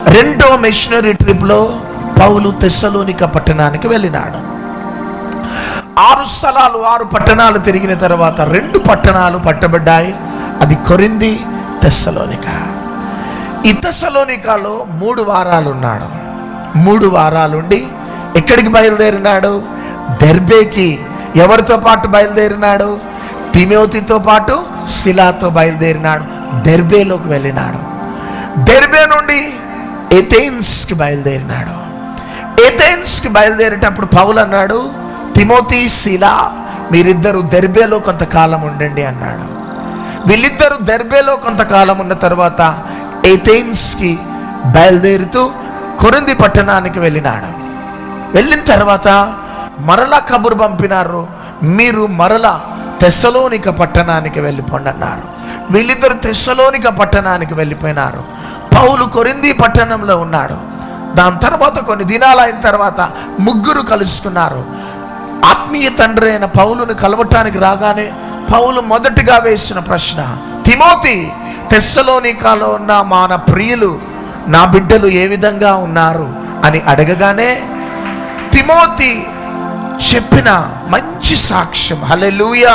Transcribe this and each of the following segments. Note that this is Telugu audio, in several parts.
రెండో మిషనరీ ట్రిప్లో పౌలు తెస్సలోనిక పట్టణానికి వెళ్ళినాడు ఆరు స్థలాలు ఆరు పట్టణాలు తిరిగిన తర్వాత రెండు పట్టణాలు పట్టబడ్డాయి అది కొరింది తెస్సలోనిక ఈ తెస్సలోనికాలో మూడు వారాలు ఉన్నాడు మూడు వారాలుండి ఎక్కడికి బయలుదేరినాడు దెర్బేకి ఎవరితో పాటు బయలుదేరినాడు తిమోతితో పాటు శిలాతో బయలుదేరినాడు దెర్బేలోకి వెళ్ళినాడు దెర్బే నుండి ఎథెన్స్కి బయలుదేరినాడు ఎథెన్స్కి బయలుదేరేటప్పుడు పౌలు అన్నాడు తిమోతి శిలా మీరిద్దరు దెర్బేలో కొంతకాలం ఉండండి అన్నాడు వీళ్ళిద్దరూ దెర్బేలో కొంతకాలం ఉన్న తర్వాత ఎథెన్స్కి బయలుదేరుతూ కొరింది పట్టణానికి వెళ్ళినాడు వెళ్ళిన తర్వాత మరలా కబురు పంపినారు మీరు మరలా తెస్సలోనిక పట్టణానికి వెళ్ళిపోండి అన్నారు వీళ్ళిద్దరు తెస్సలోనిక పట్టణానికి వెళ్ళిపోయినారు పౌలు కొరింది పట్టణంలో ఉన్నాడు దాని తర్వాత కొన్ని దినాలు అయిన తర్వాత ముగ్గురు కలుసుకున్నారు ఆత్మీయ తండ్రి అయిన పౌలుని కలవటానికి రాగానే పౌలు మొదటిగా వేసిన ప్రశ్న తిమోతి తెస్సలోనికాలో ఉన్న మన ప్రియులు నా బిడ్డలు ఏ విధంగా ఉన్నారు అని అడగగానే తిమోతి చెప్పిన మంచి సాక్ష్యం హల్లెలూయా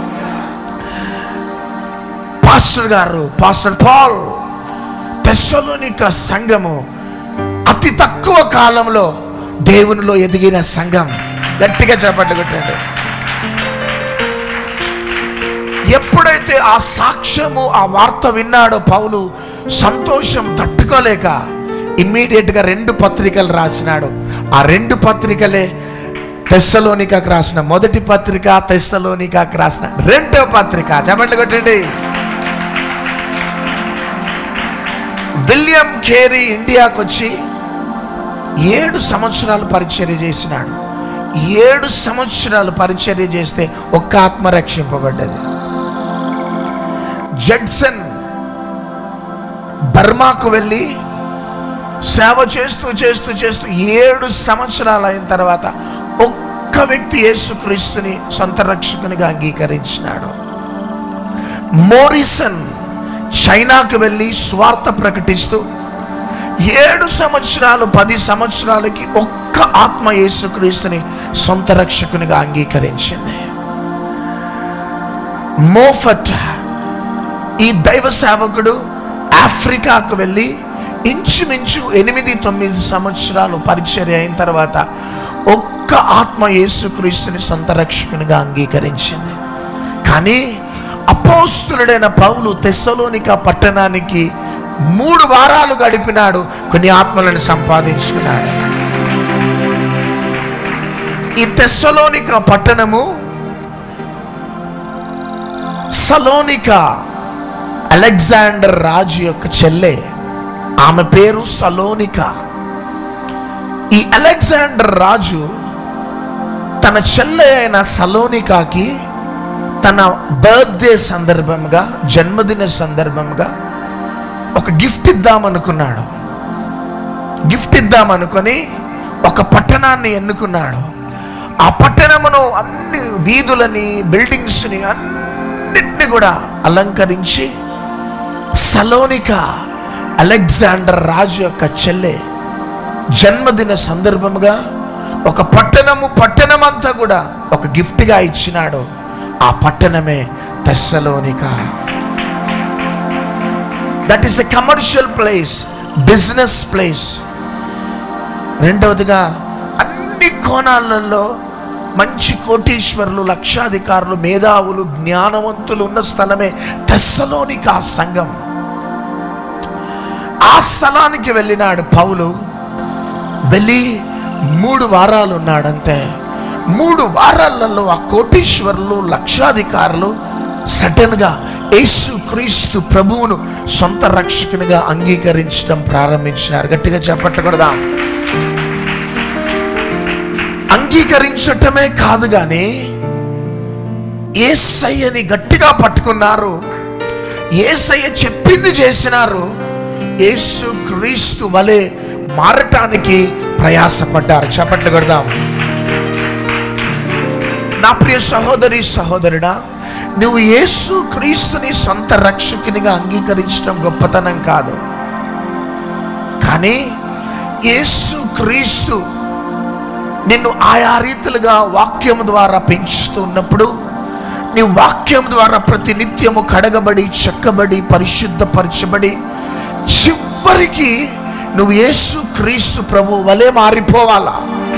పాస్టర్ గారు పాస్టర్ పాల్ తెస్సలోనిక సంఘము అతి తక్కువ కాలంలో దేవునిలో ఎదిగిన సంఘం గట్టిగా చేపట్టు కొట్టండి ఎప్పుడైతే ఆ సాక్ష్యము ఆ వార్త విన్నాడో పౌలు సంతోషం తట్టుకోలేక ఇమ్మీడియట్గా రెండు పత్రికలు రాసినాడు ఆ రెండు పత్రికలే తెస్సలోనికాకు రాసిన మొదటి పత్రిక తెస్సలోనికాకు రాసిన రెండో పత్రిక చెప్పట్లు కొట్టండి విలియం కేరీ ఇండియాకు వచ్చి ఏడు సంవత్సరాలు పరిచర్య చేసినాడు ఏడు సంవత్సరాలు పరిచర్య చేస్తే ఒక్క ఆత్మ రక్షింపబడ్డది జడ్సన్ బర్మాకు వెళ్ళి సేవ చేస్తూ చేస్తూ చేస్తూ ఏడు సంవత్సరాలు అయిన తర్వాత ఒక్క వ్యక్తి యేసుక్రీస్తుని సొంత రక్షకునిగా అంగీకరించినాడు మోరిసన్ చైనాకు వెళ్ళి స్వార్థ ప్రకటిస్తూ ఏడు సంవత్సరాలు పది సంవత్సరాలకి ఒక్క ఆత్మ యేసుక్రీస్తుని సొంత రక్షకునిగా అంగీకరించింది మోఫట్ ఈ దైవ సేవకుడు ఆఫ్రికాకు వెళ్ళి ఇంచుమించు ఎనిమిది తొమ్మిది సంవత్సరాలు పరిచర్య అయిన తర్వాత ఒక్క ఆత్మ యేసుక్రీస్తుని సొంత రక్షకునిగా అంగీకరించింది కానీ అపోస్తులుడైన పౌలు తెస్సలోనిక పట్టణానికి మూడు వారాలు గడిపినాడు కొన్ని ఆత్మలను సంపాదించుకున్నాడు ఈ తెస్సలోనిక పట్టణము సలోనిక అలెగ్జాండర్ రాజు యొక్క చెల్లె ఆమె పేరు సలోనిక ఈ అలెగ్జాండర్ రాజు తన చెల్లె అయిన సలోనికాకి తన బర్త్డే సందర్భంగా జన్మదిన సందర్భంగా ఒక గిఫ్ట్ ఇద్దామనుకున్నాడు గిఫ్ట్ ఇద్దామనుకొని ఒక పట్టణాన్ని ఎన్నుకున్నాడు ఆ పట్టణమును అన్ని వీధులని బిల్డింగ్స్ని అన్నిటిని కూడా అలంకరించి సలోనిక అలెగ్జాండర్ రాజు యొక్క చెల్లె జన్మదిన సందర్భముగా ఒక పట్టణము పట్టణమంతా కూడా ఒక గిఫ్ట్గా ఇచ్చినాడు ఆ పట్టణమే Thessalonica that is a commercial place business place రెండవదిగా అన్ని కోణాలలో మంచి కోటీశ్వరులు లక్షాధికారులు మేధావులు జ్ఞానవంతులు ఉన్న స్థలమే తెస్సలోనిక ఆ సంఘం ఆ స్థలానికి వెళ్ళినాడు పౌలు వెళ్ళి మూడు వారాలు ఉన్నాడంతే మూడు వారాలలో ఆ కోటీశ్వరులు లక్షాధికారులు సడన్గా యేసు క్రీస్తు ప్రభువును సొంత రక్షకునిగా అంగీకరించడం ప్రారంభించినారు గట్టిగా చెప్పట్టకూడదా అంగీకరించటమే కాదు కానీ ఏసయ్యని గట్టిగా పట్టుకున్నారు ఏసయ్య చెప్పింది చేసినారు యేసు క్రీస్తు వలె మారటానికి ప్రయాసపడ్డారు చప్పట్లు కొడదాం నా ప్రియ సహోదరి సహోదరుడా నువ్వు యేసు క్రీస్తుని సొంత రక్షకునిగా అంగీకరించడం గొప్పతనం కాదు కానీ యేసు క్రీస్తు నిన్ను ఆయా రీతిలుగా వాక్యం ద్వారా పెంచుతున్నప్పుడు నీ వాక్యం ద్వారా ప్రతి నిత్యము కడగబడి చెక్కబడి పరిశుద్ధపరచబడి చివరికి నువ్వు యేసు క్రీస్తు ప్రభు వలె మారిపోవాలా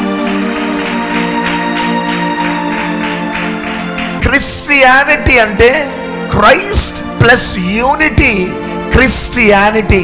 క్రిస్టియానిటీ అంటే క్రైస్ట్ ప్లస్ యూనిటీ క్రిస్టియానిటీ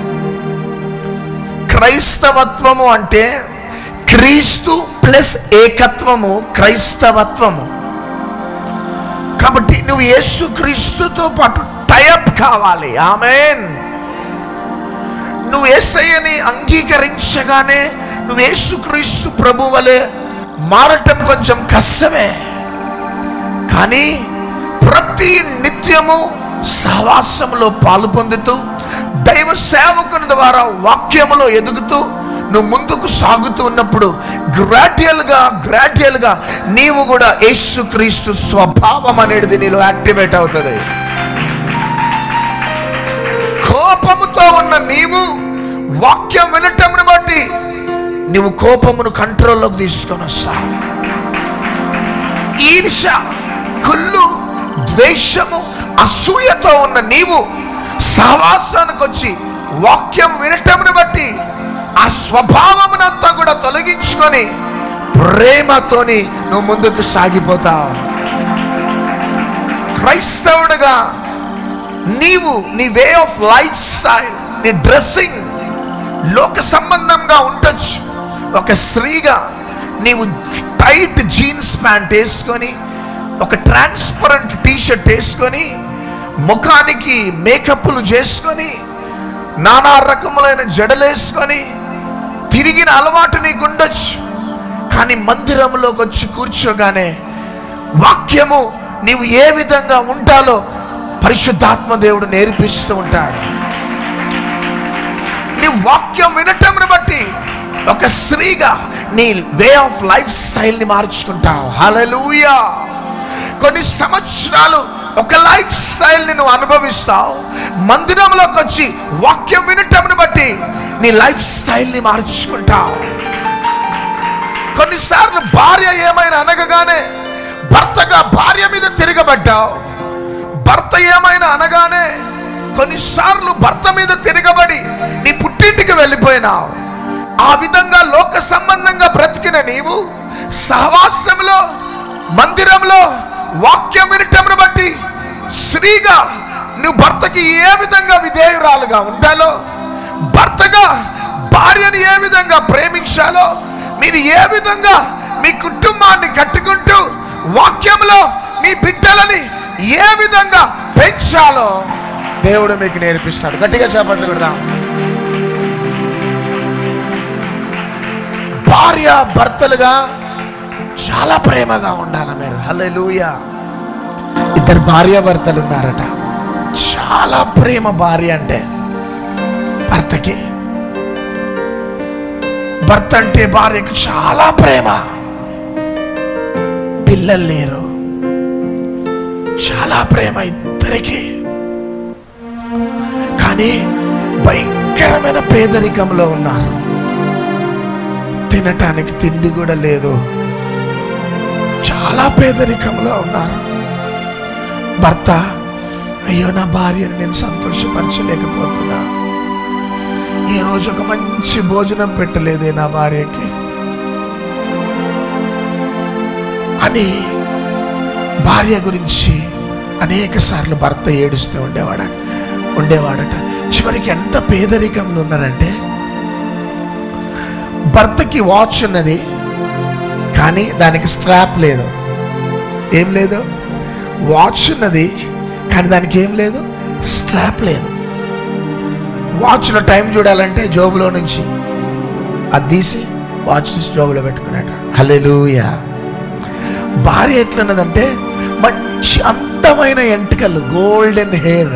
క్రైస్తవత్వము అంటే క్రీస్తు ప్లస్ ఏకత్వము క్రైస్తవత్వము కాబట్టి నువ్వు యేసు క్రీస్తుతో పాటు టైప్ కావాలి ఆమెన్ నువ్వు యేసయ్యని అంగీకరించగానే నువ్వు యేసుక్రీస్తు ప్రభు వలె మారటం కొంచెం కష్టమే కానీ ప్రతి నిత్యము సహవాసంలో పాలు పొందుతూ దైవ సేవకుని ద్వారా వాక్యములో ఎదుగుతూ నువ్వు ముందుకు సాగుతూ ఉన్నప్పుడు గ్రాడ్యువల్గా గ్రాడ్యువల్గా నీవు కూడా యేసుక్రీస్తు స్వభావం అనేది నీలో యాక్టివేట్ అవుతుంది కోపముతో ఉన్న నీవు వాక్యం వినటమును బట్టి నీవు కోపమును కంట్రోల్లోకి తీసుకొని వస్తావు ఈర్ష కుళ్ళు ద్వేషము అసూయతో ఉన్న నీవు సహవాసానికి వచ్చి వాక్యం వినటమును బట్టి ఆ స్వభావమునంతా కూడా తొలగించుకొని ప్రేమతోని నువ్వు ముందుకు సాగిపోతావు క్రైస్తవుడుగా నీవు నీ వే ఆఫ్ లైఫ్ స్టైల్ నీ డ్రెస్సింగ్ లోక సంబంధంగా ఉండొచ్చు ఒక స్త్రీగా నీవు టైట్ జీన్స్ ప్యాంట్ వేసుకొని ఒక ట్రాన్స్పరెంట్ టీషర్ట్ వేసుకొని ముఖానికి మేకప్లు చేసుకొని నానా రకములైన జడలేసుకొని తిరిగిన అలవాటు నీకు ఉండొచ్చు కానీ మందిరంలోకి వచ్చి కూర్చోగానే వాక్యము నీవు ఏ విధంగా ఉంటాలో పరిశుద్ధాత్మ దేవుడు నేర్పిస్తూ ఉంటాడు నీ వాక్యం వినటంను బట్టి ఒక స్త్రీగా నీ వే ఆఫ్ లైఫ్ స్టైల్ని మార్చుకుంటావు హలలుయా కొన్ని సంవత్సరాలు ఒక లైఫ్ స్టైల్ని నువ్వు అనుభవిస్తావు మందిరంలోకి వచ్చి వాక్యం వినటంను బట్టి నీ లైఫ్ స్టైల్ని మార్చుకుంటావు కొన్నిసార్లు భార్య ఏమైనా అనగగానే భర్తగా భార్య మీద తిరగబడ్డావు భర్త ఏమైనా అనగానే కొన్నిసార్లు భర్త మీద తిరగబడి నీ పుట్టింటికి వెళ్ళిపోయినావు ఆ విధంగా లోక సంబంధంగా బ్రతికిన నీవు సహవాసంలో మందిరంలో వాక్యం వినటంను బట్టి స్త్రీగా నువ్వు భర్తకి ఏ విధంగా విధేయురాలుగా ఉండాలో భర్తగా భార్యని ఏ విధంగా ప్రేమించాలో మీరు ఏ విధంగా మీ కుటుంబాన్ని కట్టుకుంటూ వాక్యంలో మీ బిడ్డలని ఏ విధంగా పెంచాలో దేవుడు మీకు నేర్పిస్తాడు గట్టిగా చేపట్లు కూడా భార్య భర్తలుగా చాలా ప్రేమగా ఉండాలి మీరు హల్లెలూయా ఇద్దరు భార్య భర్తలు ఉన్నారట చాలా ప్రేమ భార్య అంటే భర్తకి భర్త అంటే భార్యకు చాలా ప్రేమ పిల్లలు లేరు చాలా ప్రేమ ఇద్దరికి కానీ భయంకరమైన పేదరికంలో ఉన్నారు తినటానికి తిండి కూడా లేదు చాలా పేదరికంలో ఉన్నారు భర్త అయ్యో నా భార్యను నేను సంతోషపరచలేకపోతున్నా ఈ రోజు ఒక మంచి భోజనం పెట్టలేదే నా భార్యకి అని భార్య గురించి అనేక సార్లు భర్త ఏడుస్తూ ఉండేవాడ ఉండేవాడట చివరికి ఎంత పేదరికంలో ఉన్నారంటే భర్తకి వాచ్ ఉన్నది కానీ దానికి స్ట్రాప్ లేదు ఏం లేదు వాచ్ ఉన్నది కానీ దానికి ఏం లేదు స్ట్రాప్ లేదు వాచ్లో టైం చూడాలంటే జోబులో నుంచి అది తీసి వాచ్ తీసి జోబులో పెట్టుకున్నాడు హల్లెలూయా భార్య ఎట్లున్నదంటే మంచి అందమైన ఎంటికలు గోల్డెన్ హెయిర్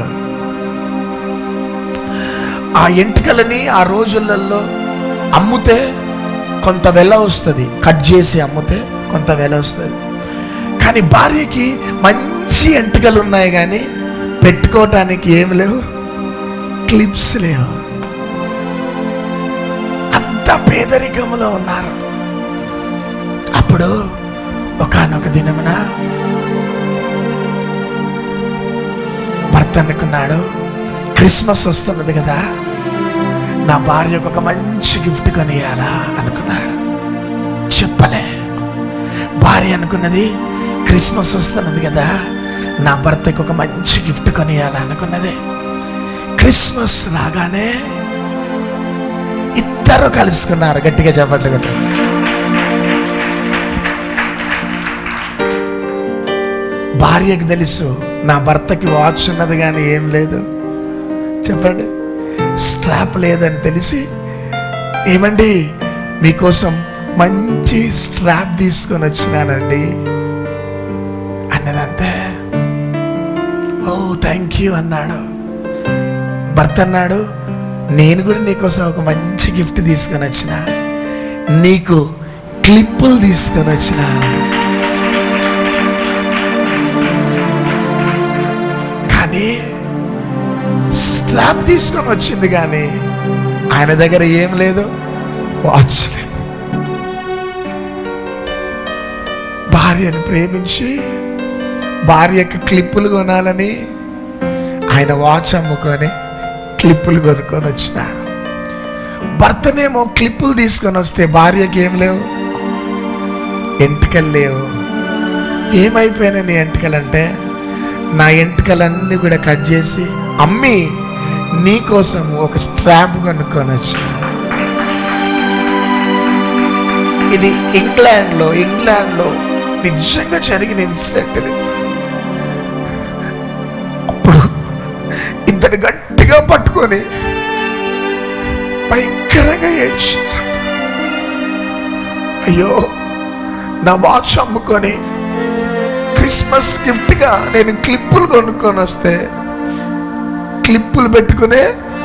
ఆ ఎంటికలని ఆ రోజులలో అమ్ముతే కొంత వెల వస్తుంది కట్ చేసి అమ్మితే కొంత వెల వస్తుంది కానీ భార్యకి మంచి ఎంటికలు ఉన్నాయి కానీ పెట్టుకోవటానికి ఏమి లేవు క్లిప్స్ లేవు ఎంత పేదరికంలో ఉన్నారు అప్పుడు ఒకనొక దినమున భర్త అనుకున్నాడు క్రిస్మస్ వస్తున్నది కదా నా భార్యకు ఒక మంచి గిఫ్ట్ కొనియాలా అనుకున్నాడు చెప్పలే భార్య అనుకున్నది క్రిస్మస్ వస్తున్నది కదా నా భర్తకి ఒక మంచి గిఫ్ట్ కొనియాలా అనుకున్నది క్రిస్మస్ రాగానే ఇద్దరు కలుసుకున్నారు గట్టిగా చెప్పట్లు గట్టిగా భార్యకు తెలుసు నా భర్తకి వాచ్ ఉన్నది కానీ ఏం లేదు చెప్పండి స్ట్రాప్ లేదని తెలిసి ఏమండి మీకోసం మంచి స్ట్రాప్ తీసుకొని వచ్చినానండి అన్నదంతే ఓ థ్యాంక్ యూ అన్నాడు భర్త అన్నాడు నేను కూడా నీకోసం ఒక మంచి గిఫ్ట్ తీసుకొని వచ్చిన నీకు క్లిప్పులు తీసుకొని వచ్చిన కానీ స్ట్రాప్ తీసుకొని వచ్చింది కానీ ఆయన దగ్గర ఏం లేదు వాచ్ లేదు భార్యను ప్రేమించి భార్యకు క్లిప్పులు కొనాలని ఆయన వాచ్ అమ్ముకొని క్లిప్పులు కొనుక్కొని వచ్చినాడు భర్తనేమో క్లిప్పులు తీసుకొని వస్తే భార్యకి ఏం లేవు ఎంటికలు లేవు ఏమైపోయినా నీ ఎంటికలంటే నా ఎంటికలన్నీ కూడా కట్ చేసి అమ్మి నీ కోసం ఒక స్ట్రాప్ కొనుక్కొని వచ్చిన ఇది ఇంగ్లాండ్లో ఇంగ్లాండ్లో నిజంగా జరిగిన ఇన్సిడెంట్ ఇది అప్పుడు ఇద్దరు గట్టిగా పట్టుకొని భయంకరంగా ఏడ్చి అయ్యో నా వాచ్ అమ్ముకొని క్రిస్మస్ గిఫ్ట్గా నేను క్లిప్పులు కొనుక్కొని వస్తే క్లిప్పులు పెట్టుకునే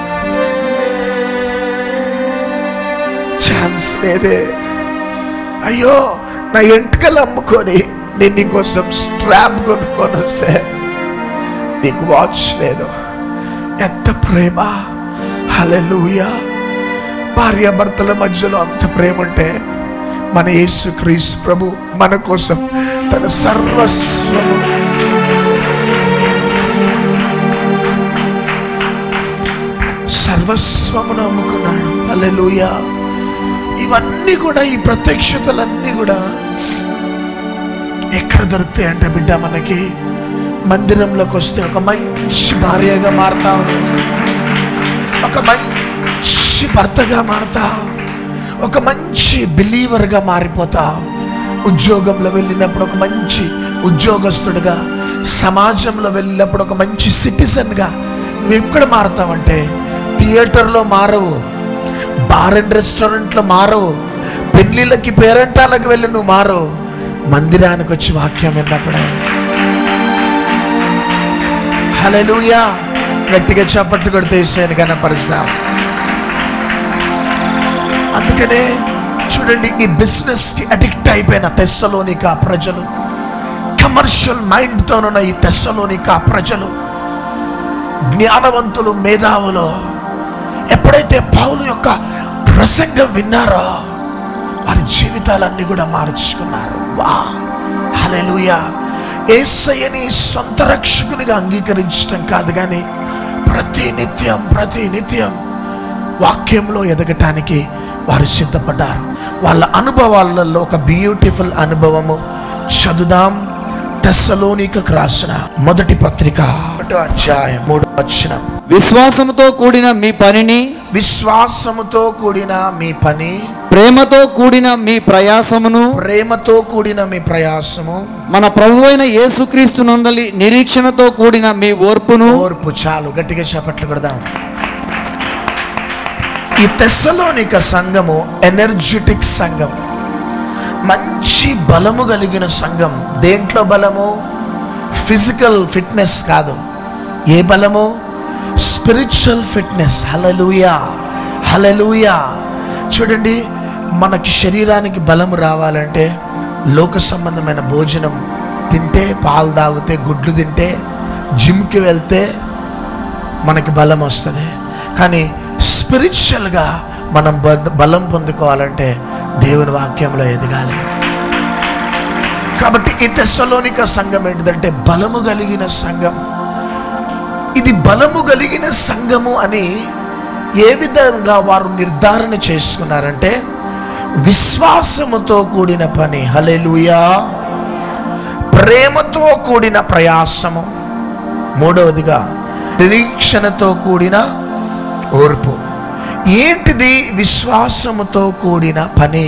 ఛాన్స్ లేదే అయ్యో నా ఎంటుకలు అమ్ముకొని నేను నీకోసం స్ట్రాప్ కొనుక్కొని వస్తే నీకు వాచ్ లేదు ఎంత ప్రేమ హలెలూయా భార్యాభర్తల మధ్యలో అంత ప్రేమ ఉంటే మన యేసు క్రీస్తు ప్రభు మన కోసం తన సర్వస్వము సర్వస్వమును అమ్ముకున్నాడు హల్లెలూయా ఇవన్నీ కూడా ఈ ప్రత్యక్షతలన్నీ కూడా ఎక్కడ దొరుకుతాయి అంటే బిడ్డ మనకి మందిరంలోకి వస్తే ఒక మంచి భార్యగా మారతాం ఒక మంచి భర్తగా మారతావు ఒక మంచి బిలీవర్గా మారిపోతావు ఉద్యోగంలో వెళ్ళినప్పుడు ఒక మంచి ఉద్యోగస్తుడిగా సమాజంలో వెళ్ళినప్పుడు ఒక మంచి సిటిజన్గా నువ్వు ఎక్కడ మారతావంటే థియేటర్లో మారవు బార్ అండ్ రెస్టారెంట్లో మారవు పెళ్ళిళ్ళకి పేరంటాలకు వెళ్ళి నువ్వు మారవు మందిరానికి వచ్చి వాక్యం విన్నప్పుడే హలెలూయా గట్టిగా చప్పట్లు కొడితే ఇస్తాను కనపరుస్తాం అందుకనే చూడండి ఈ బిజినెస్ కి అడిక్ట్ అయిపోయిన తెస్సలోనిక ప్రజలు కమర్షియల్ మైండ్తోనున్న ఈ తెస్సలోనిక ప్రజలు జ్ఞానవంతులు మేధావులు ఎప్పుడైతే పౌలు యొక్క ప్రసంగం విన్నారో వారి జీవితాలన్నీ కూడా మార్చుకున్నారు వా హల్లెలూయా ఏసయ్యని సొంత రక్షకునిగా అంగీకరించడం కాదు కానీ ప్రతి నిత్యం ప్రతి నిత్యం వాక్యంలో ఎదగటానికి వారు సిద్ధపడ్డారు వాళ్ళ అనుభవాలలో ఒక బ్యూటిఫుల్ అనుభవము చదుదాం తెస్సలోనికకు రాసిన మొదటి పత్రిక ఒకటో అధ్యాయం మూడో వచ్చిన విశ్వాసముతో కూడిన మీ పనిని విశ్వాసముతో కూడిన మీ పని ప్రేమతో కూడిన మీ ప్రయాసమును ప్రేమతో కూడిన మీ ప్రయాసము మన ప్రభువైన యేసుక్రీస్తు నందలి నిరీక్షణతో కూడిన మీ ఓర్పును ఓర్పు చాలు గట్టిగా చేపట్లు కొడదాం ఈ తెస్సలోనిక సంఘము ఎనర్జెటిక్ సంఘం మంచి బలము కలిగిన సంఘం దేంట్లో బలము ఫిజికల్ ఫిట్నెస్ కాదు ఏ బలము స్పిరిచువల్ ఫిట్నెస్ హలలుయా హలలుయా చూడండి మనకి శరీరానికి బలము రావాలంటే లోక సంబంధమైన భోజనం తింటే పాలు తాగితే గుడ్లు తింటే జిమ్కి వెళ్తే మనకి బలం వస్తుంది కానీ స్పిరిచువల్గా మనం బ- బలం పొందుకోవాలంటే దేవుని వాక్యంలో ఎదగాలి కాబట్టి ఈ తెస్సలోనిక సంఘం ఏంటిదంటే బలము కలిగిన సంఘం ఇది బలము కలిగిన సంఘము అని ఏ విధంగా వారు నిర్ధారణ చేసుకున్నారంటే విశ్వాసముతో కూడిన పని హలెలుయా ప్రేమతో కూడిన ప్రయాసము మూడవదిగా నిరీక్షణతో కూడిన ఓర్పు ఏంటిది విశ్వాసముతో కూడిన పని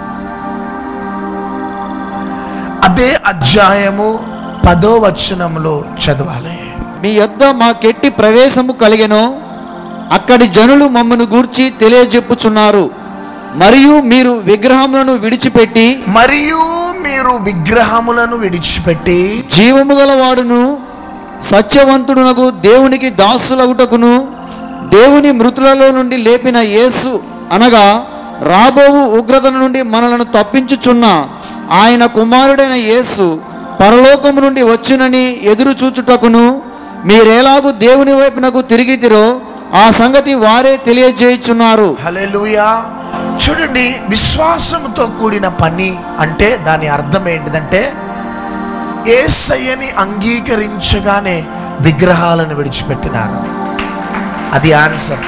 అదే అధ్యాయము పదో వచనంలో చదవాలి మీ యొద్ద మాకెట్టి ప్రవేశము కలిగెను అక్కడి జనులు మమ్మను గూర్చి తెలియజెప్పుచున్నారు మరియు మీరు విగ్రహములను విడిచిపెట్టి మరియు మీరు విగ్రహములను విడిచిపెట్టి జీవము గలవాడును సత్యవంతుడునకు దేవునికి దాసులగుటకును దేవుని మృతులలో నుండి లేపిన యేసు అనగా రాబోవు ఉగ్రత నుండి మనలను తప్పించుచున్న ఆయన కుమారుడైన యేసు పరలోకము నుండి వచ్చునని ఎదురు చూచుటకును మీరేలాగు దేవుని వైపునకు తిరిగితిరో ఆ సంగతి వారే తెలియజేయుచున్నారు హల్లెలూయా చూడండి విశ్వాసముతో కూడిన పని అంటే దాని అర్థం ఏంటిదంటే ఏసయ్యని అంగీకరించగానే విగ్రహాలను విడిచిపెట్టినారు అది ఆన్సర్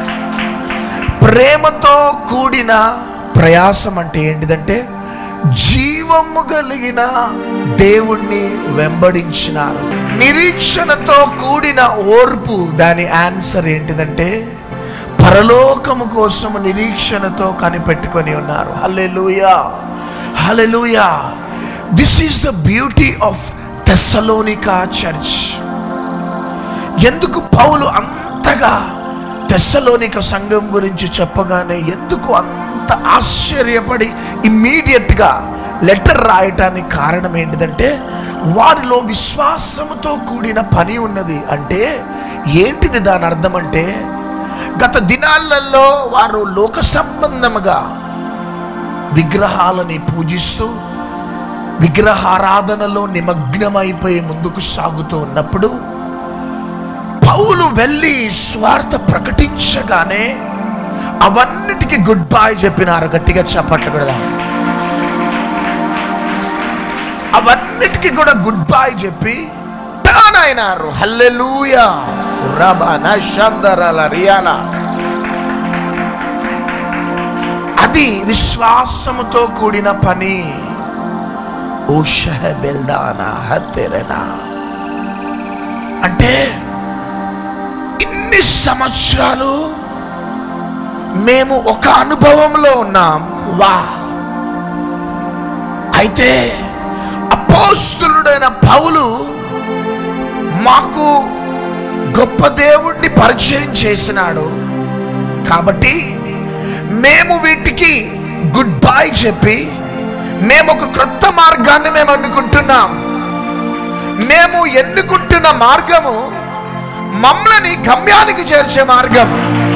ప్రేమతో కూడిన ప్రయాసం అంటే ఏంటిదంటే జీవము కలిగిన దేవుణ్ణి వెంబడించినారు నిరీక్షణతో కూడిన ఓర్పు దాని ఆన్సర్ ఏంటిదంటే పరలోకము కోసము నిరీక్షణతో కనిపెట్టుకొని ఉన్నారు హల్లెలూయా హల్లెలూయా this is the beauty of Thessalonica church ఎందుకు పౌలు అంతగా తెస్సలోనిక సంఘం గురించి చెప్పగానే ఎందుకు అంత ఆశ్చర్యపడి ఇమ్మీడియట్గా లెటర్ రాయటానికి కారణం ఏంటిదంటే వారిలో విశ్వాసముతో కూడిన పని ఉన్నది అంటే ఏంటిది దాని అర్థం అంటే గత దినాలలో వారు లోక సంబంధముగా విగ్రహాలని పూజిస్తూ విగ్రహారాధనలో నిమగ్నమైపోయి ముందుకు సాగుతూ ఉన్నప్పుడు పౌలు వెళ్ళి స్వార్థ ప్రకటించగానే అవన్నిటికీ గుడ్ బై చెప్పినారు గట్టిగా చప్పట్లు కూడా అవన్నిటికీ కూడా గుడ్ బై చెప్పి టర్న్ అయినారు హల్లెలూయా రబానా శందరల రియానా అది విశ్వాసముతో కూడిన పని ఓ షహబెల్దానా హత్తెరనా అంటే ఇన్ని సంవత్సరాలు మేము ఒక అనుభవంలో ఉన్నాం వా అయితే అపోస్తులుడైన పౌలు మాకు గొప్ప దేవుణ్ణి పరిచయం చేసినాడు కాబట్టి మేము వీటికి గుడ్ బై చెప్పి మేము ఒక క్రొత్త మార్గాన్ని మేము అనుకుంటున్నాం మేము ఎన్నుకుంటున్న మార్గము మమ్మల్ని గమ్యానికి చేర్చే మార్గం